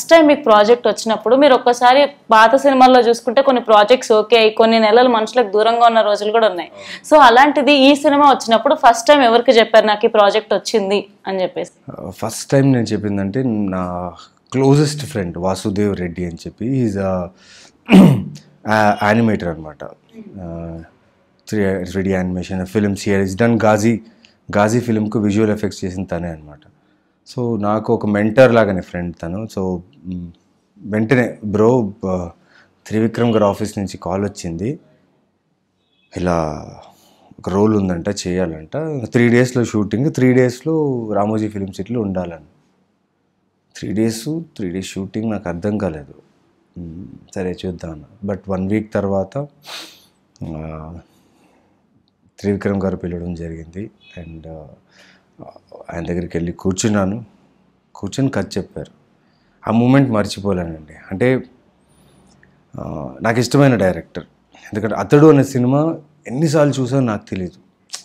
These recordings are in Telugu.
ఫస్ట్ టైం మీకు ప్రాజెక్ట్ వచ్చినప్పుడు మీరు ఒక్కసారి పాత సినిమాల్లో చూసుకుంటే కొన్ని ప్రాజెక్ట్స్ ఓకే కొన్ని నెలలు మనుషులకు దూరంగా ఉన్న రోజులు కూడా ఉన్నాయి సో అలాంటిది ఈ సినిమా వచ్చినప్పుడు ఫస్ట్ టైం ఎవరికి చెప్పారు నాకు ఈ ప్రాజెక్ట్ వచ్చింది అని చెప్పేసి ఫస్ట్ టైం నేను చెప్పిందంటే నా క్లోజెస్ట్ ఫ్రెండ్ వాసుదేవ్ రెడ్డి అని చెప్పి ఈజ్ యానిమేటర్ అనమాట three three D animation films here is done Ghazi Ghazi ఫిలింకు విజువల్ ఎఫెక్ట్స్ చేసిన తనే అనమాట సో నాకు ఒక మెంటర్ లాగానే ఫ్రెండ్ తను సో మ్, వెంటనే బ్రో త్రివిక్రమ్ గారి ఆఫీస్ నుంచి కాల్ వచ్చింది ఇలా ఒక రోల్ ఉందంట చేయాలంట త్రీ డేస్లో షూటింగ్ త్రీ డేస్లో రామోజీ ఫిలిం సిటీలో ఉండాలని three days three days shooting నాకు అర్థం కాలేదు మ్, సరే చూద్దాం బట్ వన్ వీక్ తర్వాత ఆ, త్రివిక్రమ్ గారు పిలవడం జరిగింది అండ్ ఆయన దగ్గరికి వెళ్ళి కూర్చున్నాను కూర్చొని కథ చెప్పారు ఆ మూమెంట్ మర్చిపోలేనండి అంటే ఆ, నాకు ఇష్టమైన డైరెక్టర్ ఎందుకంటే అతడు అనే సినిమా ఎన్నిసార్లు చూసానో నాకు తెలియదు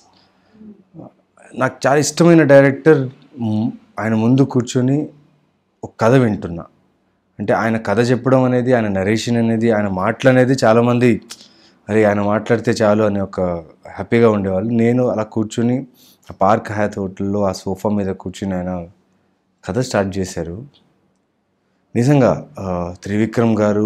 నాకు చాలా ఇష్టమైన డైరెక్టర్ మ్, ఆయన ముందు కూర్చొని ఒక కథ వింటున్నా అంటే ఆయన కథ చెప్పడం అనేది ఆయన నరేషన్ అనేది ఆయన మాటలు అనేది చాలామంది అరే ఆయన మాట్లాడితే చాలు అని ఒక హ్యాపీగా ఉండేవాళ్ళు నేను అలా కూర్చుని ఆ పార్క్ హయాత్ హోటల్లో ఆ సోఫా మీద కూర్చుని ఆయన కథ స్టార్ట్ చేశారు నిజంగా ఆ, త్రివిక్రమ్ గారు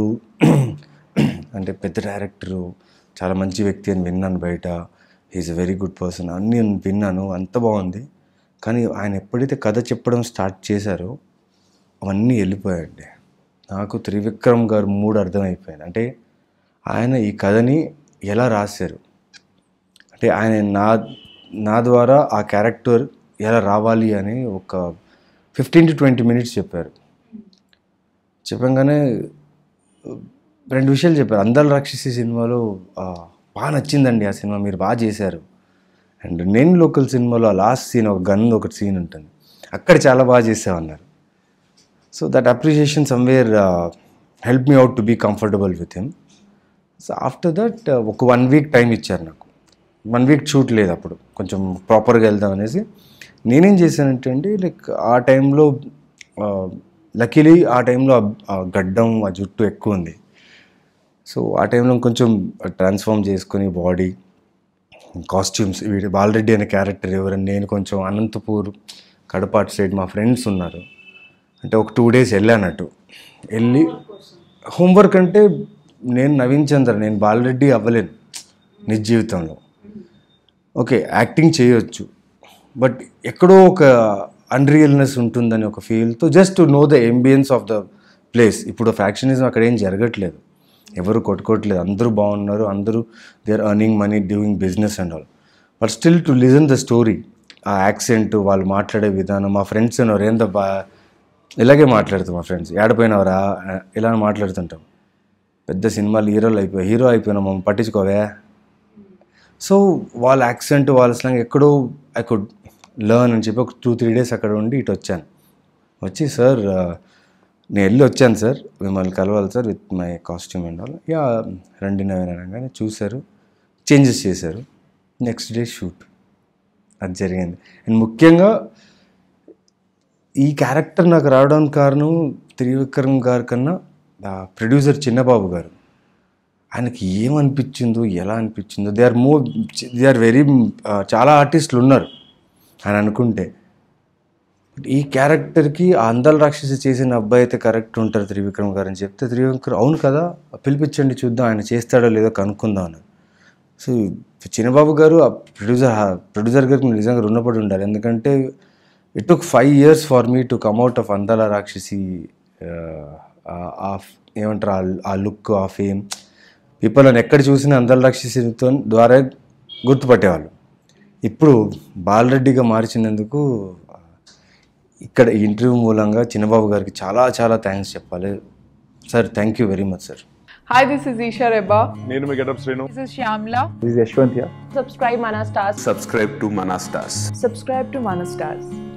అంటే పెద్ద డైరెక్టరు చాలా మంచి వ్యక్తి అని విన్నాను బయట is a very good person అన్నీ విన్నాను అంత బాగుంది కానీ ఆయన ఎప్పుడైతే కథ చెప్పడం స్టార్ట్ చేశారో అవన్నీ వెళ్ళిపోయాయండి నాకు త్రివిక్రమ్ గారు మూడు అర్థమైపోయింది అంటే ఆయన ఈ కథని ఎలా రాశారు అంటే ఆయన నా నా ద్వారా ఆ క్యారెక్టర్ ఎలా రావాలి అని ఒక ఫిఫ్టీన్ టు ట్వంటీ మినిట్స్ చెప్పారు చెప్పంగానే రెండు విషయాలు చెప్పారు అందాల రాక్షసి సినిమాలో ఆ, బాగా నచ్చిందండి ఆ సినిమా మీరు బాగా చేశారు అండ్ నేను లోకల్ సినిమాలో ఆ లాస్ట్ సీన్ ఒక గన్ ఒకటి సీన్ ఉంటుంది అక్కడ చాలా బాగా చేసామన్నారు so that appreciation somewhere help me out to be comfortable with him so after that ఒక వన్ వీక్ టైం ఇచ్చారు నాకు వన్ వీక్ షూట్ లేదు అప్పుడు కొంచెం ప్రాపర్గా వెళ్దాం అనేసి నేనేం చేశానంటే అండి లైక్ ఆ టైంలో లక్కీలీ ఆ టైంలో ఆ గడ్డం ఆ జుట్టు ఎక్కువ ఉంది సో ఆ టైంలో కొంచెం ట్రాన్స్ఫార్మ్ చేసుకొని బాడీ కాస్ట్యూమ్స్ వీడి బాలరెడ్డి అనే క్యారెక్టర్ ఎవరని నేను కొంచెం అనంతపూర్ కడప అటు సైడ్ మా ఫ్రెండ్స్ ఉన్నారు అంటే ఒక టూ డేస్ వెళ్ళానట్టు వెళ్ళి హోంవర్క్ అంటే నేను నవీన్ చంద్ర నేను బాలరెడ్డి అవ్వలేను నిజ జీవితంలో ఓకే యాక్టింగ్ చేయొచ్చు బట్ ఎక్కడో ఒక అన్రియల్నెస్ ఉంటుందని ఒక ఫీల్తో just to know the ambience of the place ఇప్పుడు ఫ్యాక్షనిజం అక్కడ ఏం జరగట్లేదు ఎవరు కొట్టుకోవట్లేదు అందరూ బాగున్నారు అందరూ they are earning money doing business and all but still to listen the story ఆ యాక్సెంట్ వాళ్ళు మాట్లాడే విధానం మా ఫ్రెండ్స్ ఉన్నారు ఏందో బా ఇలాగే మాట్లాడుతాం మా ఫ్రెండ్స్ ఏడపోయినవరా ఇలా మాట్లాడుతుంటాం పెద్ద సినిమాలు హీరోలు అయిపోయి హీరో అయిపోయినా మమ్మల్ని పట్టించుకోవే సో వాళ్ళ యాక్సెంట్ వాళ్ళ స్లాంగ్ ఎక్కడో ఐ కుడ్ లర్న్ అని చెప్పి ఒక టూ త్రీ డేస్ అక్కడ ఉండి ఇటు వచ్చాను వచ్చి సార్ నేను వెళ్ళి వచ్చాను సార్ మిమ్మల్ని కలవాలి sir with my costume and all yeah రండి నవీన్ అనగానే చూశారు చేంజెస్ చేశారు నెక్స్ట్ డే షూట్ అది జరిగింది అండ్ ముఖ్యంగా ఈ క్యారెక్టర్ నాకు రావడానికి కారణం త్రివిక్రమ్ గారి కన్నా ప్రొడ్యూసర్ చిన్నబాబు గారు ఆయనకి ఏమనిపించిందో ఎలా అనిపించిందో they are more they are very చాలా ఆర్టిస్టులు ఉన్నారు అని అనుకుంటే ఈ క్యారెక్టర్కి ఆ అందాల రాక్షసి చేసిన అబ్బాయి అయితే కరెక్ట్ ఉంటారు త్రివిక్రమ్ గారు అని చెప్తే త్రివిక్రమ్ అవును కదా పిలిపించండి చూద్దాం ఆయన చేస్తాడో లేదో కనుక్కుందాం అని సో చిన్నబాబు గారు ఆ ప్రొడ్యూసర్ ప్రొడ్యూసర్ గారికి నిజంగా రుణపడి ఉండాలి ఎందుకంటే it took five years for me to come out of Andala Rakshasi ఆ ఏమంటారు ఆ- ఆ లుక్ ఆ ఫేమ్ పీపుల్ అని ఎక్కడ చూసినా అందాల రాక్షసితో ద్వారా గుర్తుపట్టేవాళ్ళు ఇప్పుడు బాలరెడ్డిగా మార్చినందుకు ఆ, ఇక్కడ ఈ ఇంటర్వ్యూ మూలంగా చిన్నబాబు గారికి చాలా చాలా థ్యాంక్స్ చెప్పాలి sir thank you very much sir Hi, this is Isha Reba. నేను మీ getup Srinu This is Shyamla. This is Yashwant here. Subscribe Mana Stars. subscribe to Manastas. Subscribe to Mana Stars.